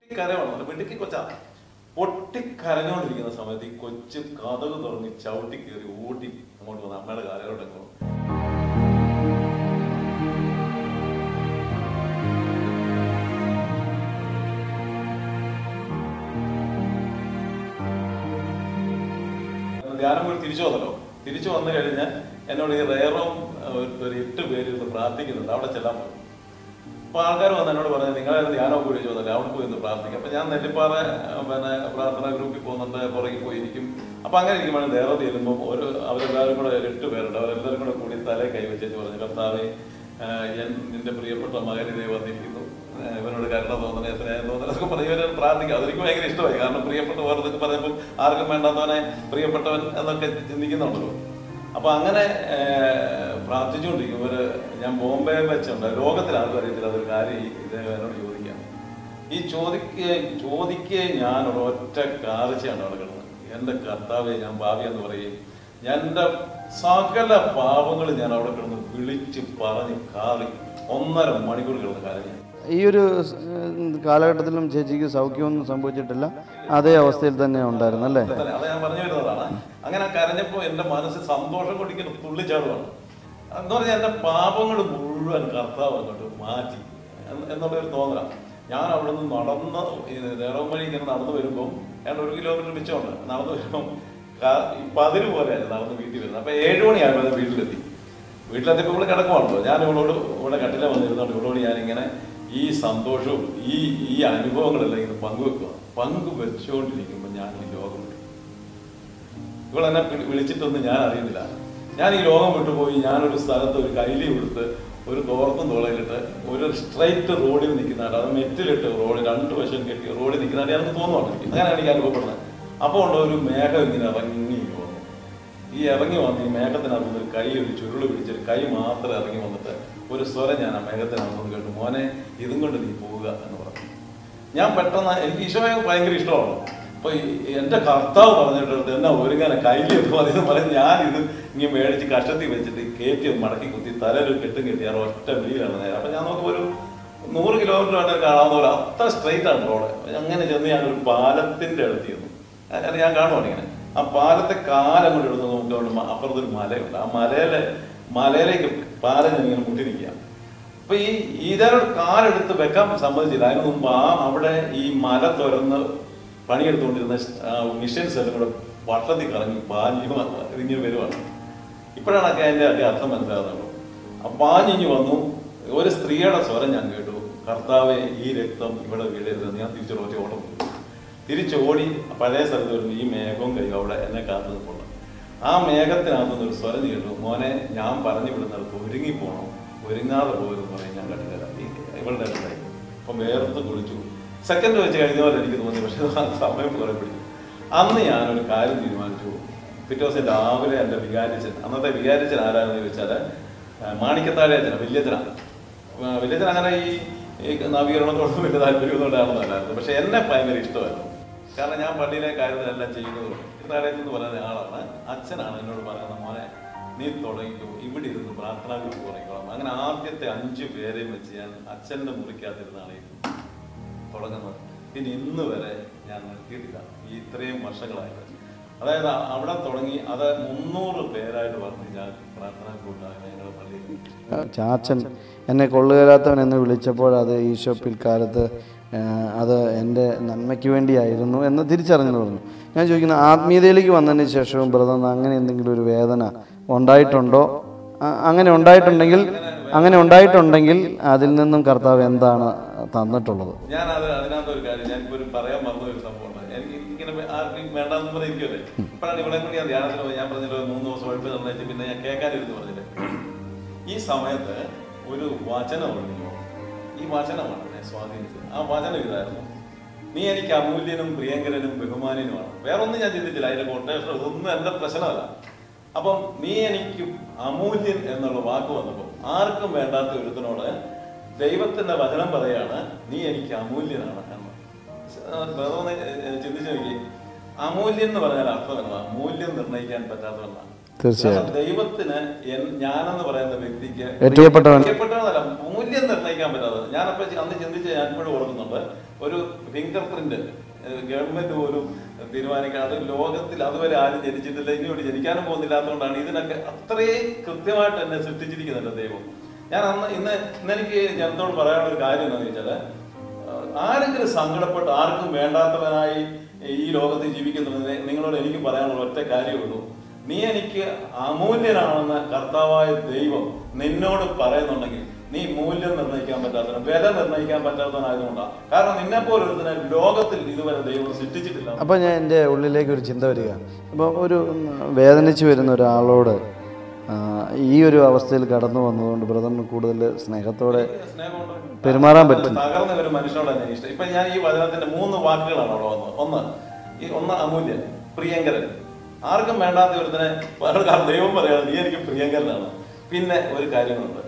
കരവാണ് മിടുക്കി കൊച്ചാ പൊട്ടിക്കരഞ്ഞോണ്ടിരിക്കുന്ന സമയത്ത് ഈ കൊച്ചു കഥക് തുറന്ന് ചവിട്ടി കയറി ഓടി അങ്ങോട്ട് വന്ന് അമ്മയുടെ കാലഘട്ടം അങ്ങോട്ട് ധ്യാനം പോയി തിരിച്ചു വന്നല്ലോ തിരിച്ചു വന്നു കഴിഞ്ഞാൽ എന്നോട് ഈ റേറും ഒരു എട്ട് പേര് ഇരുന്ന് പ്രാർത്ഥിക്കുന്നുണ്ട് അവിടെ ചെല്ലാൻ പറഞ്ഞു അപ്പൊ ആൾക്കാർ വന്ന് എന്നോട് പറഞ്ഞു നിങ്ങളെ ധ്യാനം കൂടി ചോദിച്ചല്ലേ അവിടെ പോയി ഒന്ന് പ്രാർത്ഥിക്കും അപ്പൊ ഞാൻ നെല്ലിപ്പാറ ആ, പിന്നെ പ്രാർത്ഥനാ ഗ്രൂപ്പിൽ പോകുന്നുണ്ട് പുറകിൽ പോയിരിക്കും അപ്പൊ അങ്ങനെ ഇരിക്കുമ്പോൾ നേരെ ചെല്ലുമ്പോൾ ഒരു അവരെല്ലാവരും കൂടെ ഒരു എട്ട് പേരുണ്ട് അവരെല്ലാവരും കൂടെ കൂടി തലേ കൈവച്ചു പറഞ്ഞു കർത്താവെ ആ, ഞാൻ നിന്റെ പ്രിയപ്പെട്ട മകൻ ഇതേ വന്നിരിക്കുന്നു ആ, ഇവനോട് കരുണ തോന്നണേ സ്നേഹം തോന്നണേ അതൊക്കെ പറഞ്ഞ് ഇവരെ പ്രാർത്ഥിക്കും അതെനിക്ക് ഭയങ്കര ഇഷ്ടമായി കാരണം പ്രിയപ്പെട്ട വേറെന്നൊക്കെ പറഞ്ഞപ്പോൾ ആർക്കും വേണ്ടാത്തവനെ പ്രിയപ്പെട്ടവൻ എന്നൊക്കെ ചിന്തിക്കുന്നുണ്ടല്ലോ അപ്പൊ അങ്ങനെ ഏർ, പ്രാർത്ഥിച്ചുകൊണ്ടിരിക്കും ഒരു ഞാൻ ബോംബെ വെച്ചുണ്ട് ലോകത്തിൽ ആർക്കും അറിയത്തില്ല അതൊരു കാര്യം ഈ ഇത് എന്നോട് ചോദിക്കാം ഈ ചോദിക്കുക ചോദിക്കുക ഞാൻ ഒറ്റ കാർച്ചയാണ് അവിടെ കിടന്നത് എൻ്റെ കർത്താവെ ഞാൻ ഭാവി എന്ന് പറയും ഞാൻ എൻ്റെ സകല പാവങ്ങൾ ഞാൻ അവിടെ കിടന്ന് വിളിച്ച് പറഞ്ഞ് കാറി ഒന്നര മണിക്കൂർ കിടന്ന് കരഞ്ഞു ഈ ഒരു സ്- ഉം, കാലഘട്ടത്തിലും ചേച്ചിക്ക് സൗഖ്യമൊന്നും സംഭവിച്ചിട്ടില്ല അതേ അവസ്ഥയിൽ തന്നെ ഉണ്ടായിരുന്നു അല്ലേ തന്നെ. അത് ഞാൻ പറഞ്ഞു വരുന്നതാണ് അങ്ങനെ കരഞ്ഞപ്പോ എന്റെ മനസ്സ് സന്തോഷം കൊണ്ടിങ്ങനെ തുള്ളിച്ചാടുവാണ് എന്ന് പറഞ്ഞാൽ എന്റെ പാപങ്ങൾ മുഴുവൻ കർത്താവ് അങ്ങോട്ട് മാറ്റി എന്ന് എന്നുള്ള ഒരു തോന്നലാണ് ഞാൻ അവിടെ നിന്ന് നടന്ന് നേരം വഴി ഇങ്ങനെ നടന്നു വരുമ്പോൾ ഞാൻ ഒരു കിലോമീറ്റർ മിച്ചമുണ്ട് നടന്നു വരുമ്പോൾ പതിര് പോലെയായിരുന്നു നടന്ന് വീട്ടിൽ വരുന്നത് അപ്പൊ ഏഴ് മണിയായപ്പോൾ വീട്ടിലെത്തി വീട്ടിലെത്തിയപ്പോൾ ഇവിടെ കിടക്കുവാണല്ലോ ഞാൻ ഇവളോട് ഇവിടെ കട്ടില വന്നിരുന്നോണ്ട് ഇവളോട് ഞാനിങ്ങനെ ഈ സന്തോഷവും ഈ ഈ അനുഭവങ്ങളെല്ലാം ഇങ്ങനെ പങ്കുവെക്കുക പങ്കുവെച്ചുകൊണ്ടിരിക്കുമ്പോൾ ഞാൻ ഈ ലോകം വിട്ടു ഇവളെന്നെ വിളി- വിളിച്ചിട്ടൊന്നും ഞാൻ അറിയുന്നില്ല ഞാൻ ഈ ലോകം വിട്ടുപോയി ഞാനൊരു സ്ഥലത്ത് ഒരു കൈലി കൊടുത്ത് ഒരു തോർത്തും തോളയിലിട്ട് ഒരു സ്ട്രൈറ്റ് റോഡിൽ നിൽക്കുന്നതായിട്ട് അത് മെറ്റിലിട്ട് റോഡ് രണ്ട് വശം കെട്ടി റോഡിൽ നിൽക്കുന്നതായിട്ട് എനിക്ക് തോന്നുവാണ് എനിക്ക് അങ്ങനെയാണ് എനിക്ക് അനുഭവപ്പെടുന്നത് അപ്പോൾ ഉണ്ട് ഒരു മേഘം ഇങ്ങനെ ഇറങ്ങി വന്നു ഈ ഇറങ്ങി വന്ന് ഈ മേഘത്തിനകത്ത് നിന്ന് ഒരു കൈ ഒരു ചുരുള് പിടിച്ചൊരു കൈ മാത്രം ഇറങ്ങി വന്നിട്ട് ഒരു സ്വരം ഞാൻ ആ മേഘത്തിനകത്ത് നിന്ന് കേട്ടു മോനെ ഇതും കൊണ്ട് നീ പോവുക എന്ന് പറഞ്ഞു ഞാൻ പെട്ടെന്ന് എനിക്ക് ഈശോയെ ഭയങ്കര ഇഷ്ടമാണ് അപ്പൊ ഈ എന്റെ കർത്താവ് പറഞ്ഞിട്ട് എന്നാ ഒരുങ്ങാനെ കയ്യിലെടുത്ത് മതി പറഞ്ഞ് ഞാൻ ഇത് ഇങ്ങനെ മേടിച്ച് കഷത്തിൽ വെച്ചിട്ട് കയറ്റി മടക്കി കുത്തി തലയിൽ ഒരു കെട്ടും കെട്ടി ആ ഒറ്റ വെളിയിലാണ് നേരെ അപ്പൊ ഞാൻ നോക്കുമ്പോൾ ഒരു നൂറ് കിലോമീറ്റർ വേണ്ട കാണാവുന്ന പോലെ അത്ര സ്ട്രെയിറ്റ് ആണ് റോഡ് അങ്ങനെ ചെന്ന് ഞാൻ ഒരു പാലത്തിന്റെ അടുത്ത് ചെന്നു അങ്ങനെ ഞാൻ കാണുവാണ് ഇങ്ങനെ ആ പാലത്തെ കാലം കൊണ്ട് എടുത്ത് നോക്കിക്കൊണ്ട് മ- അപ്പുറത്തൊരു മലയുണ്ട് ആ മലയിലെ മലയിലേക്ക് പാലം ഞാൻ ഇങ്ങനെ മുട്ടി നിൽക്കുക അപ്പൊ ഈ ഇതിനോട് കാലെടുത്ത് വെക്കാൻ സമ്മതിച്ചില്ല അതിന് മുമ്പ് ആ അവിടെ ഈ മല തുറന്ന് പണിയെടുത്തുകൊണ്ടിരുന്ന മിഷൻസ് എല്ലാം കൂടെ വട്ടത്തിൽ കറങ്ങി പാഞ്ഞു വന്ന് ഇതിങ്ങനെ വരുവാണ് ഇപ്പോഴാണ് ഒക്കെ അതിന്റെ ഒക്കെ അർത്ഥം മനസ്സിലാകുന്നുള്ളൂ ആ പാഞ്ഞിഞ്ഞു വന്നു ഒരു സ്ത്രീയുടെ സ്വരം ഞാൻ കേട്ടു കർത്താവെ ഈ രക്തം ഇവിടെ വീഴരുതെന്ന് ഞാൻ തിരിച്ചു ഒറ്റ ഓട്ടം പോയി. തിരിച്ചോടി പഴയ സ്ഥലത്ത് വരുമ്പോൾ ഈ മേഘവും കൈ അവിടെ എന്നെ കാത്തു നിൽപ്പുണ്ട് ആ മേഘത്തിനകത്ത് നിന്ന് ഒരു സ്വരം കേട്ടു മോനെ ഞാൻ പറഞ്ഞു വിടുന്നിടത്ത് ഒരുങ്ങി പോകണം ഒരുങ്ങാതെ പോയെന്ന് പറയും ഞാൻ കണ്ടില്ല ഇവളുടെ അടുത്തായി അപ്പം വേർത്ത് കുളിച്ചു സെക്കൻഡ് വെച്ച് കഴിഞ്ഞ പോലെ എനിക്ക് തോന്നി പക്ഷെ അത് സമയം കുറെ പിടിച്ചു അന്ന് ഞാനൊരു കാര്യം തീരുമാനിച്ചു പിറ്റേ ദിവസം രാവിലെ എൻ്റെ വികാരിച്ചൻ അന്നത്തെ വികാരിച്ചൻ ആരാണെന്ന് ചോദിച്ചാൽ മാണിക്കത്താഴെ അച്ഛനാണ് വല്യച്ഛനാണ് വല്യച്ഛൻ അങ്ങനെ ഈ ഈ നവീകരണത്തോടും വലിയ താല്പര്യമൊന്നും അല്ലായിരുന്നു പക്ഷെ എന്നെ ഭയങ്കര ഇഷ്ടമായിരുന്നു കാരണം ഞാൻ പള്ളിയിലെ കാര്യത്തിലെല്ലാം ചെയ്യുന്നതുകൊണ്ട് ഇതാരേജ് എന്ന് പറയുന്ന ആളാണ് അച്ഛനാണ് എന്നോട് പറയുന്നത് മോനെ നീ തുടങ്ങിക്കോ ഇവിടെ ഇരുന്ന് പ്രാർത്ഥനാ ഗ്രൂപ്പ് തുടങ്ങിക്കോളാം അങ്ങനെ ആദ്യത്തെ അഞ്ചു പേരെയും വെച്ച് ഞാൻ അച്ഛൻ്റെ മുറിക്കകത്തിരുന്നാണ് ഈ തുടങ്ങുന്നത് പിന്നെ ഇന്ന് വരെ ഞാൻ നിർത്തിയിട്ടില്ല ഈ ഇത്രയും വർഷങ്ങളായിട്ട് അതായത് അ- അവിടെ തുടങ്ങി അത് മുന്നൂറ് പേരായിട്ട് വർദ്ധിച്ചാൽ പ്രാർത്ഥനാ കൂട്ടായ്മ ഞങ്ങളുടെ പള്ളിയിൽ ചാച്ചൻ എന്നെ കൊള്ളുകയില്ലാത്തവൻ എന്ന് വിളിച്ചപ്പോൾ അത് ഈശോ പിൽക്കാലത്ത് ആ, അത് എൻ്റെ നന്മയ്ക്ക് വേണ്ടിയായിരുന്നു എന്ന് തിരിച്ചറിഞ്ഞു പറഞ്ഞു ഞാൻ ചോദിക്കുന്ന ആത്മീയതയിലേക്ക് വന്നതിന് ശേഷവും ബ്രദർ അങ്ങനെ എന്തെങ്കിലും ഒരു വേദന ഉണ്ടായിട്ടുണ്ടോ ആ, അങ്ങനെ ഉണ്ടായിട്ടുണ്ടെങ്കിൽ അങ്ങനെ ഉണ്ടായിട്ടുണ്ടെങ്കിൽ അതിൽ നിന്നും കർത്താവ് എന്താണ് തന്നിട്ടുള്ളത് ഞാൻ അത് അതിനകത്ത് ഒരു കാര്യം ഞാൻ ഒരു പറയാൻ മറന്ന ഒരു സംഭവമുണ്ട് എനിക്ക് ഇങ്ങനെ ആർക്കും വേണ്ടാന്ന് പറഞ്ഞിരിക്കുമല്ലേ ഇപ്പോഴാണ് ഇവിടെ കൂടി ഞാൻ ധ്യാനത്തിന് പോയി ഞാൻ പറഞ്ഞില്ല ഒരു മൂന്ന് ദിവസം ഒഴിപ്പ് നിർണ്ണയിച്ച് പിന്നെ ഞാൻ കേൾക്കാനിരുന്ന് പറഞ്ഞില്ലേ ഈ സമയത്ത് ഒരു വചനമുണ്ട് ഈ വചനമാണ് എന്നെ സ്വാധീനിച്ചത് ആ വചനം ഇതായിരുന്നു നീ എനിക്ക് അമൂല്യനും പ്രിയങ്കരനും ബഹുമാനനുമാണ് വേറെ ഒന്നും ഞാൻ ചിന്തിച്ചില്ല അതിന്റെ കൊട്ടേഷൻ ഒന്നും എന്റെ പ്രശ്നമല്ല അപ്പം നീ എനിക്ക് അമൂല്യൻ എന്നുള്ള വാക്ക് വന്നപ്പോൾ ആർക്കും വേണ്ടാത്ത ഒരുത്തിനോട് ദൈവത്തിന്റെ വചനം പറയാണ് നീ എനിക്ക് അമൂല്യനാണ് എന്ന് വേറെ ഒന്ന് ചിന്തിച്ചു നോക്കി അമൂല്യം എന്ന് പറഞ്ഞാൽ അർത്ഥം എന്താ മൂല്യം നിർണ്ണയിക്കാൻ പറ്റാത്തതെന്നാണ് തീർച്ചയായും. കാരണം ദൈവത്തിന് എൻ- ഞാനെന്ന് പറയുന്ന വ്യക്തിക്ക് ഏറ്റവും പ്രിയപ്പെട്ടവൻ. പ്രിയപ്പെട്ടവനല്ല മൂല്യം നിർണ്ണയിക്കാൻ പറ്റാത്തത് ഞാനപ്പോ അന്ന് ചിന്തിച്ച് ഞാൻ ഇപ്പോഴും ഓർക്കുന്നുണ്ട് ഒരു ഫിംഗർ പ്രിന്റ് ഗവൺമെന്റ് പോലും തീരുമാനിക്കുക അത് ലോകത്തിൽ അതുവരെ ആരും ജനിച്ചിട്ടില്ല ഇനിയോട് ജനിക്കാനും പോകുന്നില്ലാത്തതുകൊണ്ടാണ് ഇതിനൊക്കെ അത്രയും കൃത്യമായിട്ട് എന്നെ സൃഷ്ടിച്ചിരിക്കുന്നുണ്ട് ദൈവം ഞാൻ അന്ന് ഇന്ന് ഇന്ന് എനിക്ക് ജനത്തോട് പറയാനുള്ള ഒരു കാര്യം എന്താണെന്ന് വെച്ചാൽ ആരെങ്കിലും സങ്കടപ്പെട്ട് ആർക്കും വേണ്ടാത്തവനായി ഈ ലോകത്ത് ജീവിക്കുന്നതിന് നിങ്ങളോട് എനിക്ക് പറയാനുള്ള ഒറ്റ കാര്യമുള്ളൂ നീ എനിക്ക് അമൂല്യനാണെന്ന് കർത്താവായ ദൈവം നിന്നോട് പറയുന്നുണ്ടെങ്കിൽ നീ മൂല്യം നിർണ്ണയിക്കാൻ പറ്റാത്തവൻ വില നിർണ്ണയിക്കാൻ പറ്റാത്തവനായതുകൊണ്ടാണ് കാരണം നിന്നെ പോലൊരുത്തിനെ ലോകത്തിൽ ഇതുവരെ ദൈവം സൃഷ്ടിച്ചിട്ടില്ല അപ്പോൾ ഞാൻ എൻ്റെ ഉള്ളിലേക്ക് ഒരു ചിന്ത വരിക അപ്പോൾ ഒരു ഉം, വേദനിച്ച് വരുന്ന ഒരാളോട് ആ, ഈ ഒരു അവസ്ഥയിൽ കടന്നു വന്നതുകൊണ്ട് ബ്രദറിന് കൂടുതൽ സ്നേഹത്തോടെ സ്നേഹമുണ്ട്. പെരുമാറാൻ പറ്റും. തകർന്ന ഒരു മനുഷ്യനോട് തന്നെ ഇഷ്ടം ഇപ്പൊ ഞാൻ ഈ വചനത്തിന്റെ മൂന്ന് വാക്കുകളാണ് അവിടെ വന്നത് ഒന്ന് ഈ ഒന്ന് അമൂല്യൻ പ്രിയങ്കരൻ ആർക്കും വേണ്ടാത്ത ഒരുത്തനെ വേറെ കാരണം ദൈവം പറയാണ് നീ എനിക്ക് പ്രിയങ്കരനാണ് പിന്നെ ഒരു കാര്യങ്ങളുണ്ട്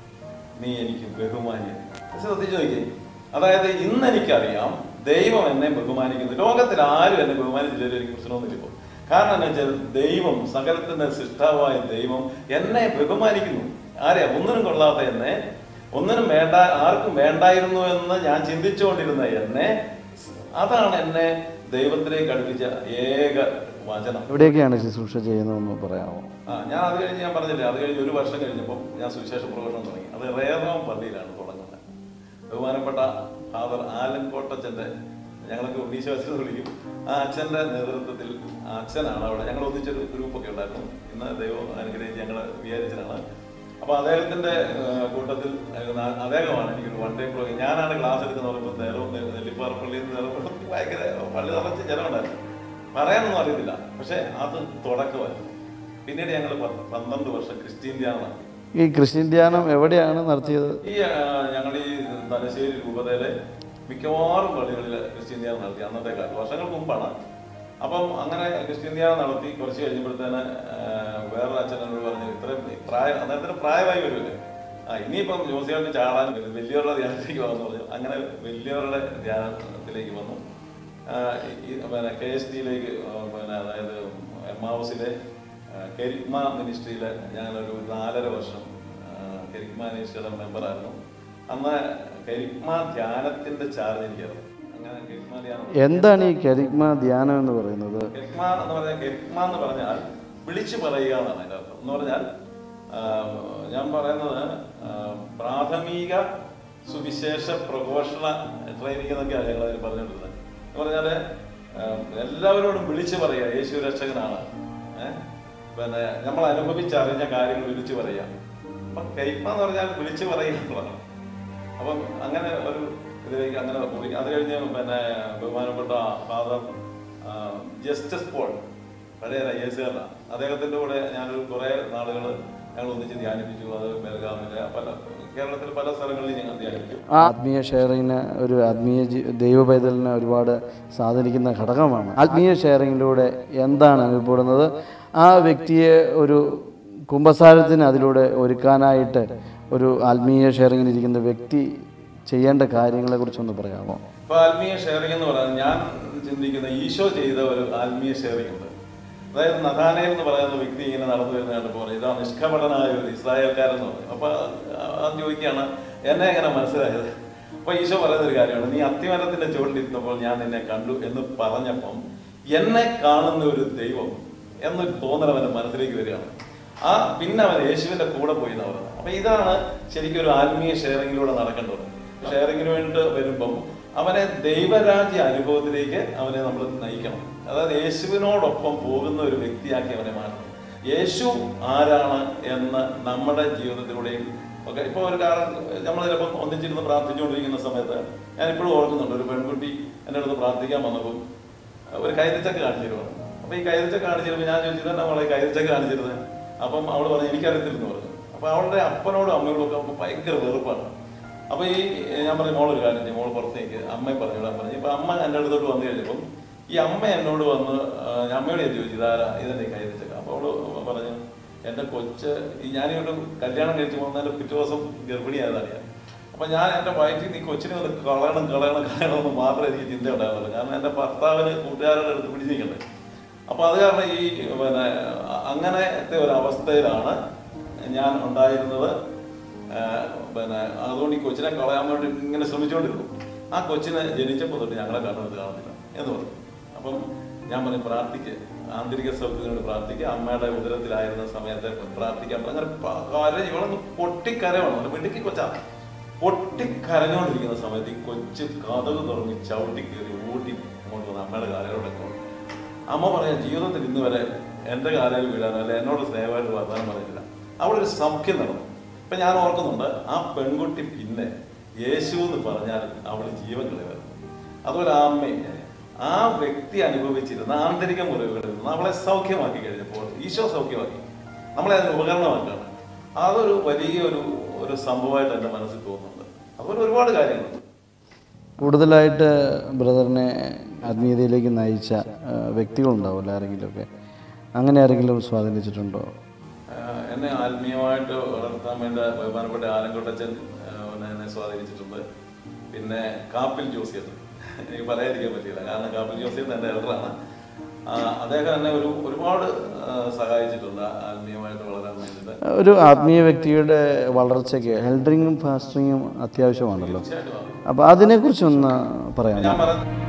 നീ എനിക്ക് ബഹുമാനിയൻ ശ്രദ്ധിച്ചു നോക്കിയേ അതായത് ഇന്ന് എനിക്കറിയാം ദൈവം എന്നെ ബഹുമാനിക്കുന്നു ലോകത്തിൽ ആരും എന്നെ ബഹുമാനിച്ചില്ല എനിക്ക് പ്രശ്നമൊന്നുമില്ല ഇപ്പോൾ കാരണം എന്താ വെച്ചാൽ ദൈവം സകലത്തിന്റെ സൃഷ്ടാവായ ദൈവം എന്നെ ബഹുമാനിക്കുന്നു ആരെയാ ഒന്നിനും കൊള്ളാത്ത എന്നെ ഒന്നിനും വേണ്ട ആർക്കും വേണ്ടായിരുന്നു എന്ന് ഞാൻ ചിന്തിച്ചുകൊണ്ടിരുന്ന എന്നെ അതാണ് എന്നെ ദൈവത്തിലേക്ക് അടുപ്പിച്ച ഏക വചനം എവിടെയൊക്കെയാണ് ശുശ്രൂഷ ചെയ്യുന്നതെന്ന് പറയാമോ ആ ഞാൻ അത് കഴിഞ്ഞ് ഞാൻ പറഞ്ഞില്ലേ അത് കഴിഞ്ഞ് ഒരു വർഷം കഴിഞ്ഞപ്പോൾ ഞാൻ സുവിശേഷ പ്രവർത്തനം തുടങ്ങി അത് റേറാം പള്ളിയിലാണ് തുടങ്ങുന്നത് ബഹുമാനപ്പെട്ട ഫാദർ ആലൻ കോട്ടച്ചന്റെ ഞങ്ങളൊക്കെ ഉണ്ണീശ്വാസികൾ വിളിക്കും ആ അച്ഛന്റെ നേതൃത്വത്തിൽ ആ അച്ഛനാണ് അവിടെ ഞങ്ങൾ ഒന്നിച്ചൊരു ഗ്രൂപ്പൊക്കെ ഉണ്ടായിരുന്നു ഇന്ന് ദൈവം അനുഗ്രഹിച്ച് ഞങ്ങൾ വിചാരിച്ചതാണ് അപ്പൊ അദ്ദേഹത്തിന്റെ ഏഹ്, കൂട്ടത്തിൽ ഏഹ്, ന- അദ്ദേഹമാണ് എനിക്കൊരു വൺ ഡേ പ്രോഗ്രാം ഞാനാണ് ക്ലാസ് എടുക്കുന്ന പറയുമ്പോൾ നേരവും നെല്ലിപ്പാറ പള്ളിയിൽ നിന്ന് ഭയങ്കര പള്ളി നിറച്ച് ജനമുണ്ടായിരുന്നു പറയാനൊന്നും അറിയത്തില്ല പക്ഷെ അത് തുടക്കമായിരുന്നു പിന്നീട് ഞങ്ങൾ പന്ത്രണ്ട് വർഷം ക്രിസ്ത്യൻ ധ്യാനം നടത്തി ഈ ക്രിസ്ത്യൻ ധ്യാനം എവിടെയാണ് നടത്തിയത് ഈ ഞങ്ങൾ ഈ തലശ്ശേരി രൂപതയിലെ മിക്കവാറും പള്ളികളിൽ ക്രിസ്ത്യൻ ധ്യാനം നടത്തി അന്നത്തെ കാലത്ത് വർഷങ്ങൾക്ക് മുമ്പാണ് അപ്പം അങ്ങനെ ക്രിസ്ത്യൻ ധ്യാനം നടത്തി കുറച്ച് കഴിഞ്ഞപ്പോഴത്തേന് വേറൊരു അച്ഛൻ എന്നോട് പറഞ്ഞു ഇത്രയും പ്രായം അന്നേരത്തിന് പ്രായമായി വരുമല്ലേ ആ ഇനിയിപ്പം ജോസിയായിട്ട് ചാടാൻ വരും വലിയവരുടെ ധ്യാനത്തിലേക്ക് വന്നു പറഞ്ഞു അങ്ങനെ വലിയവരുടെ ധ്യാനത്തിലേക്ക് വന്നു ആ, ഈ പിന്നെ കെ എസ് ഡിയിലേക്ക് പിന്നെ അതായത് എം ഹൗസിലെ കരിക്മ മിനിസ്ട്രിയിലെ ഞാനൊരു നാലര വർഷം ആ, കരിക്മ മിനിസ്ട്രിയുടെ മെമ്പറായിരുന്നു അന്ന് കരിക്മ ധ്യാനത്തിന്റെ ചാർജ് എനിക്കായിരുന്നു അങ്ങനെ കരിക്മ ധ്യാനം എന്താണ് ഈ കരിഗ്മ ധ്യാനം എന്ന് പറയുന്നത് കരിക്മ എന്ന് പറഞ്ഞാൽ കരിക്മ എന്ന് പറഞ്ഞാൽ വിളിച്ചു പറയുക എന്നാണ് അതിന്റെ അർത്ഥം എന്ന് പറഞ്ഞാൽ ആ, ഞാൻ പറയുന്നത് ആ, പ്രാഥമിക സുവിശേഷ പ്രഘോഷണ ട്രെയിനിങ് എന്നൊക്കെയാണ് ഞങ്ങൾ അതിൽ പറഞ്ഞുകൊണ്ടിരുന്നത് എന്ന് പറഞ്ഞാല് ആ, എല്ലാവരോടും വിളിച്ചു പറയുക യേശു രക്ഷകനാണ് ഏഹ് പിന്നെ നമ്മൾ അനുഭവിച്ചറിഞ്ഞ കാര്യങ്ങൾ വിളിച്ചു പറയുക അപ്പൊ കരിക്മ എന്ന് പറഞ്ഞാൽ വിളിച്ചു പറയുക എന്നുള്ളതാണ് അപ്പം അങ്ങനെ ഒരു ഇതിലേക്ക് അങ്ങനെ പോയി അത് കഴിഞ്ഞ് പിന്നെ ബഹുമാനപ്പെട്ട ഫാദർ ജസ്റ്റിസ് പോൾ പഴയ ഐ എസ് കാരനാണ് അദ്ദേഹത്തിൻ്റെ കൂടെ ഞാനൊരു കുറേ നാളുകൾ ഞങ്ങൾ ഒന്നിച്ച് ധ്യാനിപ്പിച്ചു അത് ബെൽഗാമിലെ പല കേരളത്തിൽ പല സ്ഥലങ്ങളിൽ ഞങ്ങൾ ധ്യാനിപ്പിച്ചു ആത്മീയ ഷെയറിങ്ങിന് ഒരു ആത്മീയ ജി- ദൈവ പൈതലിനെ ഒരുപാട് സ്വാധീനിക്കുന്ന ഘടകമാണ് ആത്മീയ ഷെയറിങ്ങിലൂടെ എന്താണ് അനുഭവപ്പെടുന്നത് ആ വ്യക്തിയെ ഒരു കുംഭസാരത്തിന് അതിലൂടെ ഒരുക്കാനായിട്ട് ഒരു ആത്മീയ ഷെയറിങ്ങിൽ ഇരിക്കുന്ന വ്യക്തി ചെയ്യേണ്ട കാര്യങ്ങളെ കുറിച്ചൊന്ന് പറയാമോ അപ്പൊ ആത്മീയ ഷെയറിംഗ് എന്ന് പറയുന്നത് ഞാൻ ചിന്തിക്കുന്ന ഈശോ ചെയ്ത ഒരു ആത്മീയ ഷെയറിംഗ് ഉണ്ട് അതായത് നഥാനയിൽ എന്ന് പറയുന്ന വ്യക്തി ഇങ്ങനെ നടന്നു വരുന്നതായിട്ട് പോലെ ഇതാ നിഷ്കപടനായ ഒരു ഇസ്രായേൽക്കാരൻ എന്ന് പറയും അപ്പൊ അത് ചോദിക്കുകയാണ് എന്നെ എങ്ങനെ മനസ്സിലായത് അപ്പൊ ഈശോ പറയുന്ന ഒരു കാര്യമാണ് നീ അത്തിമരത്തിന്റെ ചുവട്ടിലിരുന്നപ്പോൾ ഞാൻ നിന്നെ കണ്ടു എന്ന് പറഞ്ഞപ്പം എന്നെ കാണുന്ന ഒരു ദൈവം എന്നൊരു തോന്നൽ അവന്റെ മനസ്സിലേക്ക് വരികയാണ് ആ പിന്നെ അവൻ യേശുവിന്റെ കൂടെ പോയി എന്നാ പറയുന്നത് അപ്പൊ ഇതാണ് ശരിക്കും ഒരു ആത്മീയ ഷെയറിങ്ങിലൂടെ നടക്കേണ്ടത് ഷെയറിങ്ങിന് വേണ്ടി വരുമ്പം അവനെ ദൈവരാജ്യ അനുഭവത്തിലേക്ക് അവനെ നമ്മൾ നയിക്കണം അതായത് യേശുവിനോടൊപ്പം പോകുന്ന ഒരു വ്യക്തിയാക്കി അവനെ മാറ്റണം യേശു ആരാണ് എന്ന് നമ്മുടെ ജീവിതത്തിലൂടെയും ഒക്കെ ഇപ്പോൾ ഒരു കാരണം നമ്മൾ ചിലപ്പം ഒന്നിച്ചിരുന്ന് പ്രാർത്ഥിച്ചുകൊണ്ടിരിക്കുന്ന സമയത്ത് ഞാൻ ഇപ്പോഴും ഓർക്കുന്നുണ്ട് ഒരു പെൺകുട്ടി എൻ്റെ അടുത്ത് പ്രാർത്ഥിക്കാൻ വന്നപ്പോൾ ഒരു കൈതച്ചക്ക കാണിച്ചിരുന്നു അപ്പൊ ഈ കൈതച്ചക്ക കാണിച്ചിരുമ്പോൾ ഞാൻ ചോദിച്ചു ഇതെന്നാ അവളെ കൈതച്ചക്ക കാണിച്ചിരുന്നത് അപ്പം അവൾ പറഞ്ഞു എനിക്കറിയത്തില്ലെന്ന് പറഞ്ഞു അപ്പൊ അവളുടെ അപ്പനോടും അമ്മയോടും ഒക്കെ അവൾക്ക് ഭയങ്കര വെറുപ്പാണ് അപ്പൊ ഈ ഞാൻ പറഞ്ഞു മോളൊരു കാര്യം ചെയ്യും മോള് പുറത്തേക്ക് അമ്മയെ പറഞ്ഞിടാൻ പറഞ്ഞു ഇപ്പൊ അമ്മ എൻ്റെ അടുത്തോട്ട് വന്നു കഴിഞ്ഞപ്പം ഈ അമ്മ എന്നോട് വന്ന് ആ, ഞാൻ അമ്മയോട് ഞാൻ ചോദിച്ചു ഇതാരാ ഇതെന്നെ കൈതച്ചക്ക അപ്പൊ അവള് പറഞ്ഞു എന്റെ കൊച്ച് ഈ ഞാനിവിടെ കല്യാണം കഴിച്ച് പോകുന്നതിന്റെ പിറ്റേ ദിവസം ഗർഭിണിയായതാണ് ഞാൻ അപ്പൊ ഞാൻ എന്റെ വയറ്റിൽ നീ കൊച്ചിനെ ഒന്ന് കളയണം കളയണം കളയണം എന്ന് മാത്രമേ എനിക്ക് ചിന്ത ഉണ്ടായിരുന്നുള്ളൂ കാരണം എന്റെ ഭർത്താവിന് കൂട്ടുകാരുടെ അടുത്ത് പിടിച്ചിരിക്കണ്ടേ അപ്പൊ അത് കാരണം ഈ പിന്നെ അ- അങ്ങനത്തെ ഒരു അവസ്ഥയിലാണ് ഞാൻ ഉണ്ടായിരുന്നത് ആ, പിന്നെ അതുകൊണ്ട് ഈ കൊച്ചിനെ കളയാൻ വേണ്ടി ഇങ്ങനെ ശ്രമിച്ചുകൊണ്ടിരുന്നു ആ കൊച്ചിനെ ജനിച്ചപ്പോൾ തൊട്ട് ഞങ്ങളെ കണ്ണത് കാണുന്നില്ല എന്ന് പറഞ്ഞു അപ്പം ഞാൻ പറഞ്ഞു പ്രാർത്ഥിക്ക് ആന്തരിക സൗഖ്യത്തിന് വേണ്ടി പ്രാർത്ഥിക്കുക അമ്മയുടെ ഉദരത്തിലായിരുന്ന സമയത്ത് പ്രാർത്ഥിക്കാൻ പറഞ്ഞു. അങ്ങനെ പ- കരഞ്ഞ് ഇവളൊന്ന് പൊട്ടിക്കരവാണ് ഒരു മിടുക്കി കൊച്ചാ പൊട്ടിക്കരഞ്ഞുകൊണ്ടിരിക്കുന്ന സമയത്ത് ഈ കൊച്ച് കഥക് തുറന്ന് ചവിട്ടി കയറി ഊട്ടി അങ്ങോട്ട് വന്ന് അമ്മയുടെ കാലയിലോട്ടൊക്കെ വന്നു അമ്മ പറയാം ജീവിതത്തിൽ ഇന്ന് വരെ എൻ്റെ കാലയിൽ വീഴാനോ അല്ലെ എന്നോട് സ്നേഹമായിട്ട് വർത്താനം പറഞ്ഞിട്ടില്ല അവിടെ ഒരു സൗഖ്യം നടന്നു ഇപ്പൊ ഞാൻ ഓർക്കുന്നുണ്ട് ആ പെൺകുട്ടി പിന്നെ യേശു എന്ന് പറഞ്ഞാൽ അവൾ ജീവൻ കളയുമായിരുന്നു അതുപോലെ ആ അമ്മ ആ വ്യക്തി അനുഭവിച്ചിരുന്ന ആന്തരിക മുറിവുകളിൽ നിന്ന് അവളെ സൗഖ്യമാക്കി കഴിഞ്ഞപ്പോൾ ഈശോ സൗഖ്യമാക്കി നമ്മളെ അതിന് ഉപകരണമാക്കാണ് അതൊരു വലിയൊരു ഒരു സംഭവമായിട്ട് എൻ്റെ മനസ്സിൽ തോന്നുന്നുണ്ട് അതുപോലെ ഒരുപാട് കാര്യങ്ങളുണ്ട് കൂടുതലായിട്ട് ബ്രദറിനെ ആത്മീയതയിലേക്ക് നയിച്ച ആ, വ്യക്തികളുണ്ടാവുമല്ലോ ആരെങ്കിലുമൊക്കെ അങ്ങനെ ആരെങ്കിലും സ്വാധീനിച്ചിട്ടുണ്ടോ ആഹ് എന്നെ ആത്മീയമായിട്ട് വളർത്താൻ വേണ്ട ബഹുമാനപ്പെട്ട ആലങ്കോട്ടച്ചൻ ആഹ് എന്നെ സ്വാധീനിച്ചിട്ടുണ്ട് പിന്നെ കാപ്പിൽ ജോസിയത് എനിക്ക് പറയാതിരിക്കാൻ പറ്റില്ല കാരണം കാപ്പിൽ ജോസിയത് എൻ്റെ എൽഡറാണ് അദ്ദേഹം എന്നെ ഒരു ഒരുപാട് ആഹ് സഹായിച്ചിട്ടുണ്ട് ആത്മീയമായിട്ട് വളരാൻ വേണ്ടിയിട്ട് ഒരു ആത്മീയ വ്യക്തിയുടെ വളർച്ചയ്ക്ക് ഹെൽഡറിങ്ങും ഫാസ്റ്ററിങ്ങും അത്യാവശ്യമാണല്ലോ തീർച്ചയായിട്ടും ആണ്. അപ്പോൾ അതിനെക്കുറിച്ചൊന്ന് പറയാമോ ഞാൻ പറഞ്ഞ